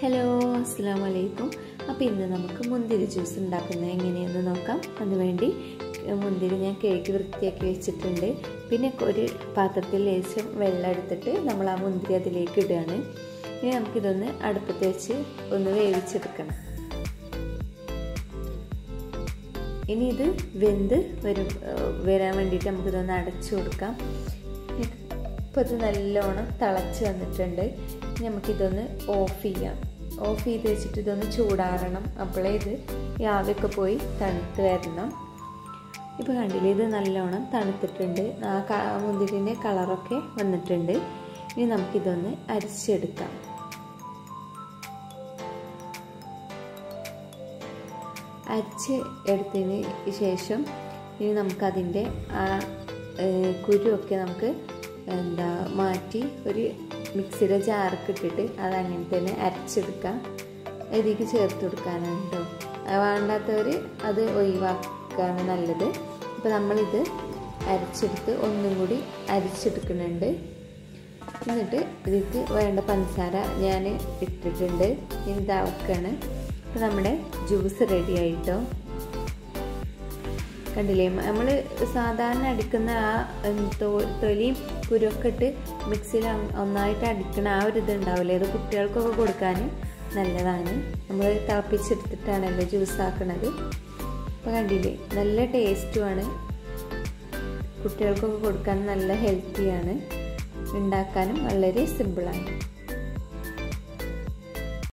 hello അസ്സാം വലൈക്കും അപ്പോൾ ഇന്ന് നമുക്ക് മുന്തിരി ജ്യൂസ് ഉണ്ടാക്കുന്നത് എങ്ങനെയെന്ന് നോക്കാം അതിനുവേണ്ടി മുന്തിരി ഞാൻ കേക്ക് വൃത്തിയാക്കി വെച്ചിട്ടുണ്ട് പിന്നെ ഒരു പാത്രത്തിൽ ലേശം വെള്ളം എടുത്തിട്ട് നമ്മൾ ആ മുന്തിരി അതിലേക്ക് ഇടുകയാണ് ഇനി നമുക്കിതൊന്ന് അടുപ്പത്ത് വെച്ച് ഒന്ന് വേവിച്ചെടുക്കണം ഇനി ഇത് വെന്ത് വരും വരാൻ വേണ്ടിയിട്ട് നമുക്കിതൊന്ന് അടച്ചു കൊടുക്കാം ഇപ്പോൾ ഇത് നല്ലോണം തിളച്ച് വന്നിട്ടുണ്ട് ഇനി നമുക്കിതൊന്ന് ഓഫ് ചെയ്യാം ഓഫ് ചെയ്ത് വെച്ചിട്ട് ഇതൊന്ന് ചൂടാറണം അപ്പോഴേ ഇത് ഈ ആവിയൊക്കെ പോയി തണുത്ത് വരണം ഇപ്പോൾ കണ്ടില്ലേ ഇത് നല്ലോണം തണുത്തിട്ടുണ്ട് ആ മുന്തിരിൻ്റെ കളറൊക്കെ വന്നിട്ടുണ്ട് ഇനി നമുക്കിതൊന്ന് അരിച്ചെടുക്കാം അരിച്ച് എടുത്തതിന് ശേഷം ഇനി നമുക്കതിൻ്റെ ആ കുരുവൊക്കെ നമുക്ക് എന്താ മാറ്റി ഒരു മിക്സിയുടെ ജാർക്ക് ഇട്ടിട്ട് അത് അങ്ങനെ തന്നെ അരച്ചെടുക്കാം ഇതിലേക്ക് ചേർത്ത് കൊടുക്കാനാണ് കേട്ടോ വേണ്ടാത്തവർ അത് ഒഴിവാക്കാണ് നല്ലത് അപ്പോൾ നമ്മളിത് അരച്ചെടുത്ത് ഒന്നും കൂടി അരിച്ചെടുക്കുന്നുണ്ട് എന്നിട്ട് ഇതിലേക്ക് വേണ്ട പഞ്ചസാര ഞാൻ ഇട്ടിട്ടുണ്ട് ഇനി ഇതാക്കാണ് അപ്പോൾ നമ്മുടെ ജ്യൂസ് റെഡി ആയിട്ടോ കണ്ടില്ലേ നമ്മൾ സാധാരണ അടിക്കുന്ന ആ തൊലിയും കുരുവൊക്കെ ഇട്ട് മിക്സിയിൽ ഒന്നായിട്ട് അടിക്കണ ആ ഒരു ഇത് ഉണ്ടാവില്ലേ അത് കുട്ടികൾക്കൊക്കെ കൊടുക്കാൻ നല്ലതാണ് നമ്മൾ തിളപ്പിച്ചെടുത്തിട്ടാണല്ലോ ജ്യൂസ് ആക്കണത് അപ്പോൾ കണ്ടില്ലേ നല്ല ടേസ്റ്റുമാണ് കുട്ടികൾക്കൊക്കെ കൊടുക്കാൻ നല്ല ഹെൽത്തിയാണ് ഉണ്ടാക്കാനും വളരെ സിമ്പിളാണ്